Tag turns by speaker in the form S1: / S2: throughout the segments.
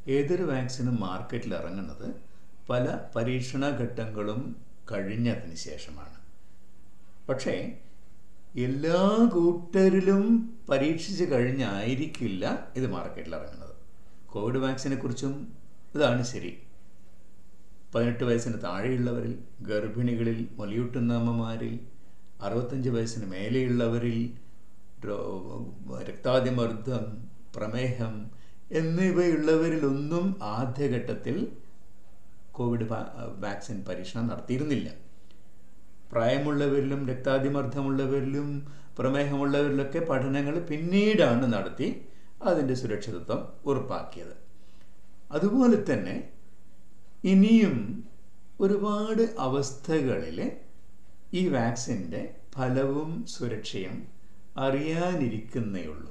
S1: ഏതൊരു വാക്സിനും മാർക്കറ്റിൽ ഇറങ്ങുന്നത് പല പരീക്ഷണ ഘട്ടങ്ങളും കഴിഞ്ഞതിന് ശേഷമാണ് പക്ഷേ എല്ലാ കൂട്ടരിലും പരീക്ഷിച്ച് കഴിഞ്ഞായിരിക്കില്ല ഇത് മാർക്കറ്റിൽ ഇറങ്ങുന്നത് കോവിഡ് വാക്സിനെ കുറിച്ചും ഇതാണ് ശരി പതിനെട്ട് വയസ്സിന് താഴെയുള്ളവരിൽ ഗർഭിണികളിൽ മുലയൂട്ടുന്ന അമ്മമാരിൽ അറുപത്തഞ്ച് വയസ്സിന് മേലെയുള്ളവരിൽ രക്താതിമർദ്ദം പ്രമേഹം എന്നിവയുള്ളവരിലൊന്നും ആദ്യഘട്ടത്തിൽ കോവിഡ് വാക്സിൻ പരീക്ഷണം നടത്തിയിരുന്നില്ല പ്രായമുള്ളവരിലും രക്താതിമർദ്ദമുള്ളവരിലും പ്രമേഹമുള്ളവരിലൊക്കെ പഠനങ്ങൾ പിന്നീടാണ് നടത്തി അതിൻ്റെ സുരക്ഷിതത്വം ഉറപ്പാക്കിയത് അതുപോലെ തന്നെ ഇനിയും ഒരുപാട് അവസ്ഥകളിൽ ഈ വാക്സിൻ്റെ ഫലവും സുരക്ഷയും അറിയാനിരിക്കുന്നേ ഉള്ളൂ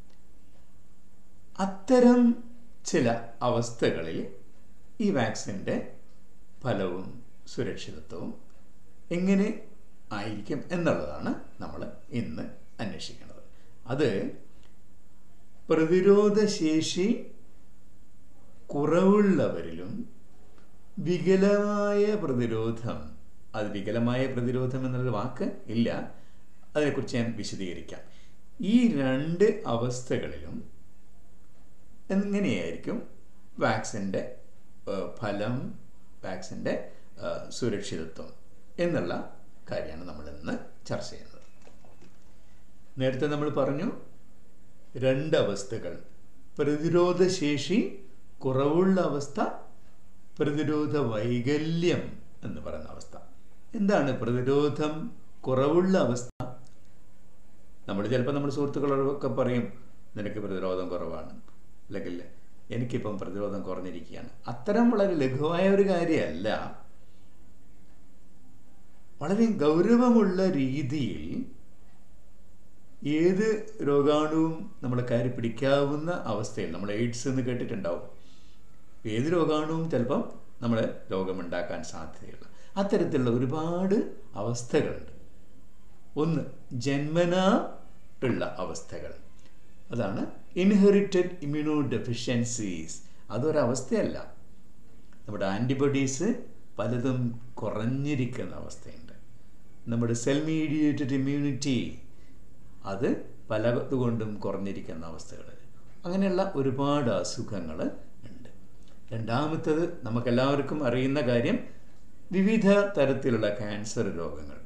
S1: അത്തരം ചില അവസ്ഥകളിൽ ഈ വാക്സിൻ്റെ ഫലവും സുരക്ഷിതത്വവും എങ്ങനെ ആയിരിക്കും എന്നുള്ളതാണ് നമ്മൾ ഇന്ന് അന്വേഷിക്കുന്നത് അത് പ്രതിരോധശേഷി കുറവുള്ളവരിലും വികലമായ പ്രതിരോധം അത് വികലമായ പ്രതിരോധം എന്നുള്ള വാക്ക് ഇല്ല അതിനെക്കുറിച്ച് ഞാൻ വിശദീകരിക്കാം ഈ രണ്ട് അവസ്ഥകളിലും എങ്ങനെയായിരിക്കും വാക്സിൻ്റെ ഫലം വാക്സിൻ്റെ സുരക്ഷിതത്വം എന്നുള്ള കാര്യമാണ് നമ്മൾ ഇന്ന് ചർച്ച ചെയ്യുന്നത് നേരത്തെ നമ്മൾ പറഞ്ഞു രണ്ട് അവസ്ഥകൾ പ്രതിരോധശേഷി കുറവുള്ള അവസ്ഥ പ്രതിരോധ വൈകല്യം എന്ന് പറയുന്ന അവസ്ഥ എന്താണ് പ്രതിരോധം കുറവുള്ള അവസ്ഥ നമ്മൾ ചിലപ്പോൾ നമ്മുടെ സുഹൃത്തുക്കളൊക്കെ പറയും നിനക്ക് പ്രതിരോധം കുറവാണ് അല്ലെങ്കിൽ എനിക്കിപ്പം പ്രതിരോധം കുറഞ്ഞിരിക്കുകയാണ് അത്തരം വളരെ ലഘുവായ ഒരു കാര്യമല്ല വളരെ ഗൗരവമുള്ള രീതിയിൽ ഏത് രോഗാണുവും നമ്മൾ കയറി പിടിക്കാവുന്ന അവസ്ഥയിൽ നമ്മൾ എയ്ഡ്സ് എന്ന് കേട്ടിട്ടുണ്ടാവും ഏത് രോഗാണുവും ചിലപ്പം നമ്മൾ രോഗമുണ്ടാക്കാൻ സാധ്യതയുള്ള അത്തരത്തിലുള്ള ഒരുപാട് അവസ്ഥകളുണ്ട് ഒന്ന് ജന്മനാ ഉള്ള അവസ്ഥകൾ അതാണ് ഇൻഹെറിറ്റഡ് ഇമ്മ്യൂണോ ഡെഫിഷ്യൻസീസ് അതൊരവസ്ഥയല്ല നമ്മുടെ ആൻറ്റിബോഡീസ് പലതും കുറഞ്ഞിരിക്കുന്ന അവസ്ഥയുണ്ട് നമ്മുടെ സെൽ മീഡിയേറ്റഡ് ഇമ്മ്യൂണിറ്റി അത് പലതുകൊണ്ടും കുറഞ്ഞിരിക്കുന്ന അവസ്ഥകൾ അങ്ങനെയുള്ള ഒരുപാട് അസുഖങ്ങൾ ഉണ്ട് രണ്ടാമത്തത് നമുക്കെല്ലാവർക്കും അറിയുന്ന കാര്യം വിവിധ തരത്തിലുള്ള ക്യാൻസർ രോഗങ്ങൾ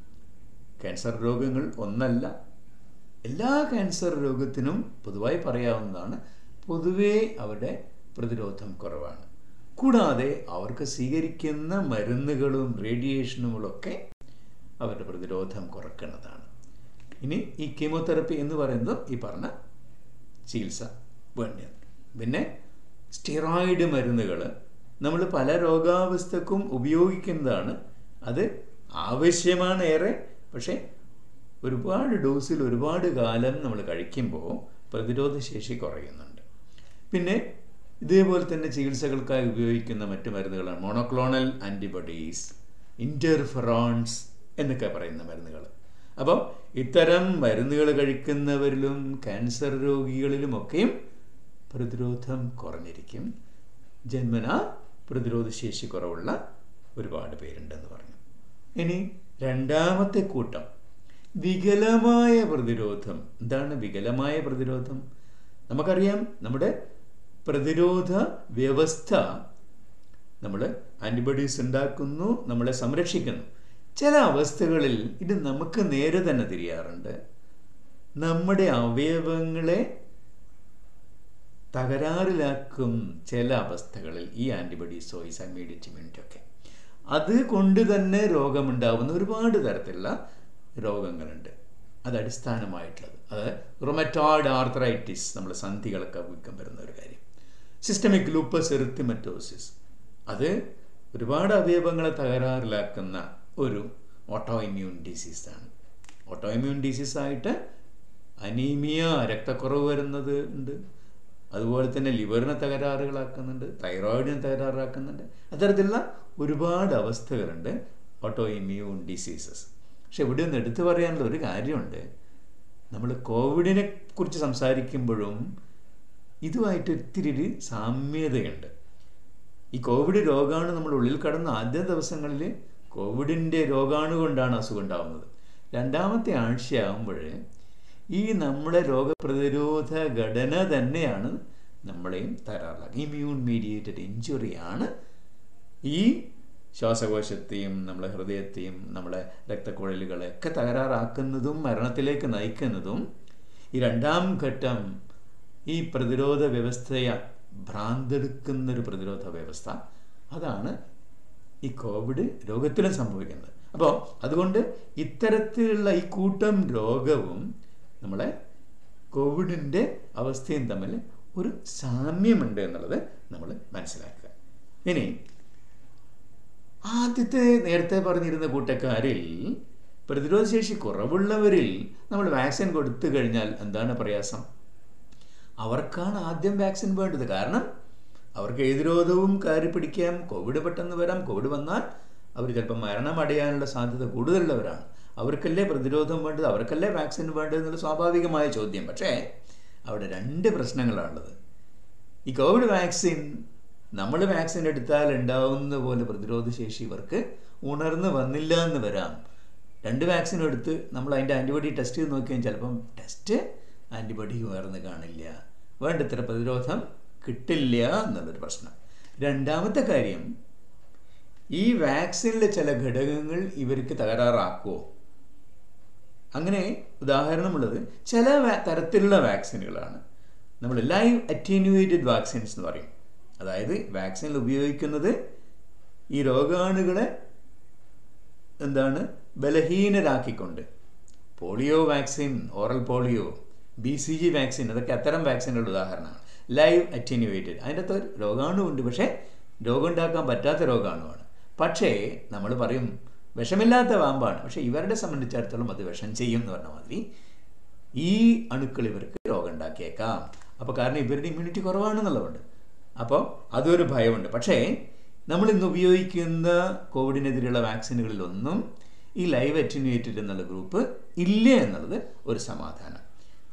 S1: ക്യാൻസർ രോഗങ്ങൾ ഒന്നല്ല എല്ലാ ക്യാൻസർ രോഗത്തിനും പൊതുവായി പറയാവുന്നതാണ് പൊതുവേ അവരുടെ പ്രതിരോധം കുറവാണ് കൂടാതെ അവർക്ക് സ്വീകരിക്കുന്ന മരുന്നുകളും റേഡിയേഷനുകളൊക്കെ അവരുടെ പ്രതിരോധം കുറക്കുന്നതാണ് ഇനി ഈ കീമോതെറപ്പി എന്ന് പറയുന്നത് ഈ പറഞ്ഞ ചികിത്സ വേണ്ടിയാണ് പിന്നെ സ്റ്റിറോയിഡ് മരുന്നുകൾ നമ്മൾ പല രോഗാവസ്ഥക്കും ഉപയോഗിക്കുന്നതാണ് അത് ആവശ്യമാണ് ഏറെ പക്ഷേ ഒരുപാട് ഡോസിൽ ഒരുപാട് കാലം നമ്മൾ കഴിക്കുമ്പോൾ പ്രതിരോധ ശേഷി കുറയുന്നുണ്ട് പിന്നെ ഇതേപോലെ തന്നെ ചികിത്സകൾക്കായി ഉപയോഗിക്കുന്ന മറ്റു മരുന്നുകളാണ് മോണോക്ലോണൽ ആൻറ്റിബോഡീസ് ഇൻ്റർഫെറോൺസ് എന്നൊക്കെ പറയുന്ന മരുന്നുകൾ അപ്പോൾ ഇത്തരം മരുന്നുകൾ കഴിക്കുന്നവരിലും ക്യാൻസർ രോഗികളിലുമൊക്കെയും പ്രതിരോധം കുറഞ്ഞിരിക്കും ജന്മന പ്രതിരോധശേഷി കുറവുള്ള ഒരുപാട് പേരുണ്ടെന്ന് പറഞ്ഞു ഇനി രണ്ടാമത്തെ കൂട്ടം വികലമായ പ്രതിരോധം എന്താണ് വികലമായ പ്രതിരോധം നമുക്കറിയാം നമ്മുടെ പ്രതിരോധ വ്യവസ്ഥ നമ്മൾ ആൻറ്റിബോഡീസ് ഉണ്ടാക്കുന്നു നമ്മളെ സംരക്ഷിക്കുന്നു ചില അവസ്ഥകളിൽ ഇത് നമുക്ക് നേരെ തന്നെ തിരിയാറുണ്ട് നമ്മുടെ അവയവങ്ങളെ തകരാറിലാക്കും ചില അവസ്ഥകളിൽ ഈ ആൻറ്റിബോഡീസോ ഈ ഇമ്മീഡിയറ്റ് ഇമ്മ്യൂണിറ്റി ഒക്കെ അതുകൊണ്ട് തന്നെ രോഗമുണ്ടാവുന്ന ഒരുപാട് തരത്തിലുള്ള രോഗങ്ങളുണ്ട് അത് അടിസ്ഥാനമായിട്ടുള്ളത് അത് റൊമറ്റോയിഡ് ആർത്രൈറ്റിസ് നമ്മൾ സന്ധികളൊക്കെ വീക്കം വരുന്ന ഒരു കാര്യം സിസ്റ്റമിക് ലൂപ്പസ് എറിത്തിമറ്റോസിസ് അത് ഒരുപാട് അവയവങ്ങളെ തകരാറിലാക്കുന്ന ഒരു ഓട്ടോ ഇമ്മ്യൂൺ ഡിസീസാണ് ഓട്ടോ ഇമ്മ്യൂൺ ഡിസീസായിട്ട് അനീമിയ രക്തക്കുറവ് വരുന്നത് ഉണ്ട് അതുപോലെ തന്നെ ലിവറിനെ തകരാറുകളാക്കുന്നുണ്ട് തൈറോയിഡിനെ തകരാറാക്കുന്നുണ്ട് അത്തരത്തിലുള്ള ഒരുപാട് അവസ്ഥകളുണ്ട് ഓട്ടോ ഇമ്മ്യൂൺ ഡിസീസസ് പക്ഷെ ഇവിടെ ഒന്ന് എടുത്തു പറയാനുള്ള ഒരു കാര്യമുണ്ട് നമ്മൾ കോവിഡിനെ കുറിച്ച് സംസാരിക്കുമ്പോഴും ഇതുമായിട്ട് ഒത്തിരി ഒരു സാമ്യതയുണ്ട് ഈ കോവിഡ് രോഗാണു നമ്മൾ ഉള്ളിൽ കടന്ന ആദ്യ ദിവസങ്ങളിൽ കോവിഡിൻ്റെ രോഗാണു കൊണ്ടാണ് അസുഖം ഉണ്ടാകുന്നത് രണ്ടാമത്തെ ആഴ്ചയാകുമ്പോൾ ഈ നമ്മുടെ രോഗപ്രതിരോധ ഘടന തന്നെയാണ് നമ്മളെയും തകരാറിലാക്കുക ഇമ്മ്യൂൺ മീഡിയേറ്റഡ് ഇഞ്ചുറിയാണ് ഈ ശ്വാസകോശത്തെയും നമ്മളെ ഹൃദയത്തെയും നമ്മളെ രക്തക്കുഴലുകളെ ഒക്കെ തകരാറാക്കുന്നതും മരണത്തിലേക്ക് നയിക്കുന്നതും ഈ രണ്ടാം ഘട്ടം ഈ പ്രതിരോധ വ്യവസ്ഥയെ ഭ്രാന്തെടുക്കുന്നൊരു പ്രതിരോധ വ്യവസ്ഥ അതാണ് ഈ കോവിഡ് രോഗത്തിലും സംഭവിക്കുന്നത് അപ്പോൾ അതുകൊണ്ട് ഇത്തരത്തിലുള്ള ഈ കൂട്ടം രോഗവും നമ്മളെ കോവിഡിൻ്റെ അവസ്ഥയും തമ്മിൽ ഒരു സാമ്യമുണ്ട് എന്നുള്ളത് നമ്മൾ മനസ്സിലാക്കുക ഇനി ആദ്യത്തെ നേരത്തെ പറഞ്ഞിരുന്ന കൂട്ടക്കാരിൽ പ്രതിരോധശേഷി കുറവുള്ളവരിൽ നമ്മൾ വാക്സിൻ കൊടുത്തു കഴിഞ്ഞാൽ എന്താണ് പ്രയാസം അവർക്കാണ് ആദ്യം വാക്സിൻ വേണ്ടത് കാരണം അവർക്ക് ഏത് രോഗവും കയറി പിടിക്കാം കോവിഡ് പെട്ടെന്ന് വരാം കോവിഡ് വന്നാൽ അവർ ചിലപ്പോൾ മരണം അടയാനുള്ള സാധ്യത കൂടുതലുള്ളവരാണ് അവർക്കല്ലേ പ്രതിരോധം വേണ്ടത് അവർക്കല്ലേ വാക്സിൻ വേണ്ടത് എന്നുള്ള സ്വാഭാവികമായ ചോദ്യം പക്ഷേ അവിടെ രണ്ട് പ്രശ്നങ്ങളാണുള്ളത് ഈ കോവിഡ് വാക്സിൻ നമ്മൾ വാക്സിൻ എടുത്താൽ ഉണ്ടാവുന്ന പോലെ പ്രതിരോധ ശേഷി ഇവർക്ക് ഉണർന്ന് വന്നില്ല എന്ന് വരാം രണ്ട് വാക്സിൻ എടുത്ത് നമ്മൾ അതിൻ്റെ ആൻറ്റിബോഡി ടെസ്റ്റ് ചെയ്ത് നോക്കിയാൽ ചിലപ്പം ടെസ്റ്റ് ആൻറ്റിബോഡി ഉയർന്ന് കാണില്ല വേണ്ടത്ര പ്രതിരോധം കിട്ടില്ല എന്നുള്ളൊരു പ്രശ്നം രണ്ടാമത്തെ കാര്യം ഈ വാക്സിനിലെ ചില ഘടകങ്ങൾ ഇവർക്ക് തകരാറാക്കുമോ അങ്ങനെ ഉദാഹരണമുള്ളത് ചില തരത്തിലുള്ള വാക്സിനുകളാണ് നമ്മൾ ലൈവ് അറ്റീനുവേറ്റഡ് വാക്സിൻസ് എന്ന് പറയും അതായത് വാക്സിനിൽ ഉപയോഗിക്കുന്നത് ഈ രോഗാണുകളെ എന്താണ് ബലഹീനരാക്കിക്കൊണ്ട് polio vaccine oral polio B C G vaccine അതൊക്കെ അത്തരം വാക്സിനുകളുടെ ഉദാഹരണമാണ് ലൈവ് അറ്റീനുവേറ്റഡ് അതിൻ്റെ അകത്ത് രോഗാണുവുണ്ട് പക്ഷേ രോഗം ഉണ്ടാക്കാൻ പറ്റാത്ത രോഗാണുവാണ് പക്ഷേ നമ്മൾ പറയും വിഷമില്ലാത്ത പാമ്പാണ് പക്ഷേ ഇവരുടെ സംബന്ധിച്ചിടത്തോളം അത് വിഷം ചെയ്യും എന്ന് പറഞ്ഞ മാതിരി ഈ അണുക്കൾ ഇവർക്ക് രോഗം ഉണ്ടാക്കിയേക്കാം അപ്പോൾ കാരണം ഇവരുടെ ഇമ്മ്യൂണിറ്റി കുറവാണെന്നുള്ളതുകൊണ്ട് അപ്പോൾ അതൊരു ഭയമുണ്ട് പക്ഷേ നമ്മൾ ഇന്ന് ഉപയോഗിക്കുന്ന കോവിഡിനെതിരെയുള്ള വാക്സിനുകളിലൊന്നും ഈ ലൈവ് അറ്റിനുവേറ്റഡ് എന്നുള്ള ഗ്രൂപ്പ് ഇല്ല എന്നുള്ളത് ഒരു സമാധാനം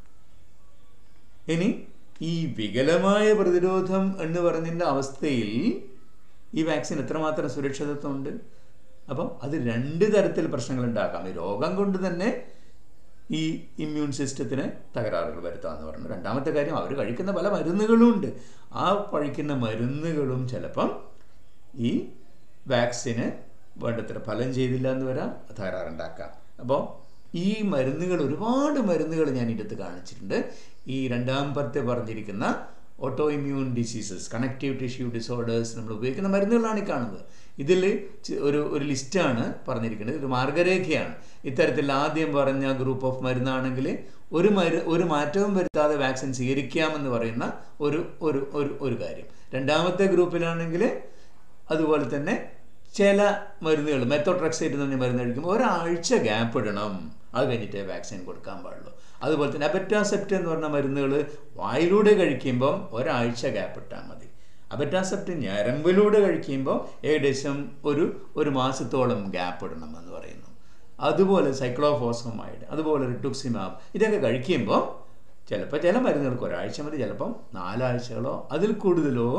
S1: ഇനി ഈ വികലമായ പ്രതിരോധം എന്ന് പറഞ്ഞതിൻ്റെ അവസ്ഥയിൽ ഈ വാക്സിൻ എത്രമാത്രം സുരക്ഷിതത്വമുണ്ട് അപ്പം അത് രണ്ട് തരത്തിൽ പ്രശ്നങ്ങൾ ഉണ്ടാക്കാം ഈ രോഗം കൊണ്ട് തന്നെ ഈ ഇമ്മ്യൂൺ സിസ്റ്റത്തിന് തകരാറുകൾ വരുത്താമെന്ന് പറഞ്ഞു രണ്ടാമത്തെ കാര്യം അവർ കഴിക്കുന്ന പല മരുന്നുകളും ഉണ്ട് ആ കഴിക്കുന്ന മരുന്നുകളും ചിലപ്പം ഈ വാക്സിന് വേണ്ടത്ര ഫലം ചെയ്തില്ല എന്ന് വരാം തകരാറുണ്ടാക്കാം അപ്പോൾ ഈ മരുന്നുകൾ ഒരുപാട് മരുന്നുകൾ ഞാൻ ഇതിനകത്ത് കാണിച്ചിട്ടുണ്ട് ഈ രണ്ടാം പത്ത് പറഞ്ഞിരിക്കുന്ന auto immune diseases connective tissue disorders നമ്മൾ ഉപയോഗിക്കുന്ന മരുന്നുകളാണ് ഈ കാണുന്നത് ഇതിൽ ഒരു ഒരു ലിസ്റ്റാണ് പറഞ്ഞിരിക്കുന്നത് ഒരു മാർഗരേഖയാണ് ഇത്തരത്തിൽ ആദ്യം പറഞ്ഞ ഗ്രൂപ്പ് ഓഫ് മരുന്നാണെങ്കിൽ ഒരു മരു ഒരു മാറ്റവും വരുത്താതെ വാക്സിൻ സ്വീകരിക്കാമെന്ന് പറയുന്ന ഒരു ഒരു ഒരു ഒരു കാര്യം രണ്ടാമത്തെ ഗ്രൂപ്പിലാണെങ്കിൽ അതുപോലെ തന്നെ ചില മരുന്നുകൾ മെത്തോട്രക്സൈറ്റ് എന്ന് പറഞ്ഞ മരുന്ന് കഴിക്കുമ്പോൾ ഒരാഴ്ച ഗ്യാപ്പ് ഇടണം അത് കഴിഞ്ഞിട്ടേ വാക്സിൻ കൊടുക്കാൻ പാടുള്ളൂ അതുപോലെ തന്നെ അബറ്റാസെപ്റ്റ് എന്ന് പറഞ്ഞ മരുന്നുകൾ വായിലൂടെ കഴിക്കുമ്പം ഒരാഴ്ച ഗ്യാപ്പ് ഇട്ടാൽ മതി അബറ്റാസെപ്റ്റ് ഞരമ്പിലൂടെ കഴിക്കുമ്പോൾ ഏകദേശം ഒരു ഒരു മാസത്തോളം ഗ്യാപ്പ് ഇടണം എന്ന് പറയുന്നു അതുപോലെ സൈക്ലോഫോസമൈഡ് അതുപോലെ റിട്ടുക്സിമാബ് ഇതൊക്കെ കഴിക്കുമ്പോൾ ചിലപ്പോൾ ചില മരുന്നുകൾക്ക് ഒരാഴ്ച മതി ചിലപ്പം നാലാഴ്ചകളോ അതിൽ കൂടുതലോ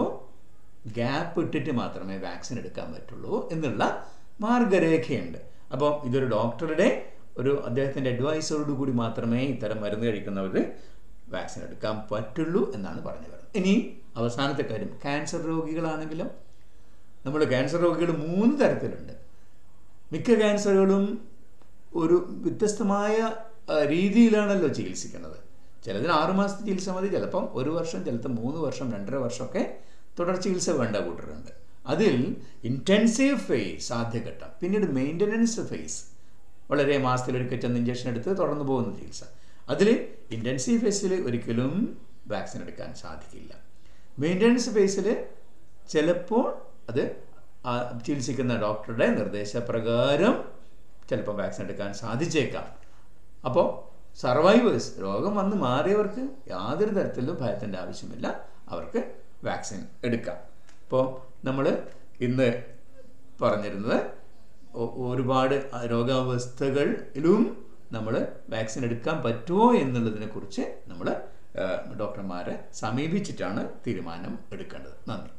S1: ഗ്യാപ്പ് ഇട്ടിട്ട് മാത്രമേ വാക്സിൻ എടുക്കാൻ പറ്റുള്ളൂ എന്നുള്ള മാർഗരേഖയുണ്ട് അപ്പോൾ ഇതൊരു ഡോക്ടറുടെ ഒരു അദ്ദേഹത്തിൻ്റെ അഡ്വൈസറോട് കൂടി മാത്രമേ ഇത്തരം മരുന്ന് കഴിക്കുന്നവർ വാക്സിൻ എടുക്കാൻ പറ്റുള്ളൂ എന്നാണ് പറഞ്ഞു വരുന്നത് ഇനി അവസാനത്തെ കാര്യം ക്യാൻസർ രോഗികളാണെങ്കിലും നമ്മൾ ക്യാൻസർ രോഗികൾ മൂന്ന് തരത്തിലുണ്ട് മിക്ക ക്യാൻസറുകളും ഒരു വ്യത്യസ്തമായ രീതിയിലാണല്ലോ ചികിത്സിക്കുന്നത് ചിലതിന് ആറുമാസത്തെ ചികിത്സ മതി ചിലപ്പം ഒരു വർഷം ചിലപ്പോൾ മൂന്ന് വർഷം രണ്ടര വർഷമൊക്കെ തുടർ ചികിത്സ വേണ്ട കൂട്ടരുണ്ട് അതിൽ ഇൻറ്റൻസീവ് ഫേസ് ആദ്യഘട്ടം പിന്നീട് മെയിൻ്റനൻസ് ഫേസ് വളരെ മാസത്തിലൊരിക്കൽ ചെന്ന് ഇഞ്ചക്ഷൻ എടുത്ത് തുടർന്ന് പോകുന്ന ചികിത്സ അതിൽ ഇൻറ്റൻസീവ് ഫേസിൽ ഒരിക്കലും വാക്സിൻ എടുക്കാൻ സാധിക്കില്ല മെയിൻ്റനൻസ് ഫേസിൽ ചിലപ്പോൾ അത് ചികിത്സിക്കുന്ന ഡോക്ടറുടെ നിർദ്ദേശപ്രകാരം ചിലപ്പോൾ വാക്സിൻ എടുക്കാൻ സാധിച്ചേക്കാം അപ്പോൾ സർവൈവേഴ്സ് രോഗം വന്ന് മാറിയവർക്ക് യാതൊരു തരത്തിലും ഭയത്തിൻ്റെ ആവശ്യമില്ല അവർക്ക് വാക്സിൻ എടുക്കാം അപ്പോൾ നമ്മൾ ഇന്ന് പറഞ്ഞിരുന്നത് ഒരുപാട് രോഗാവസ്ഥകളിലും നമ്മൾ വാക്സിൻ എടുക്കാൻ പറ്റുമോ എന്നുള്ളതിനെ കുറിച്ച് നമ്മൾ ഡോക്ടർമാരെ സമീപിച്ചിട്ടാണ് തീരുമാനം എടുക്കേണ്ടത് നന്ദി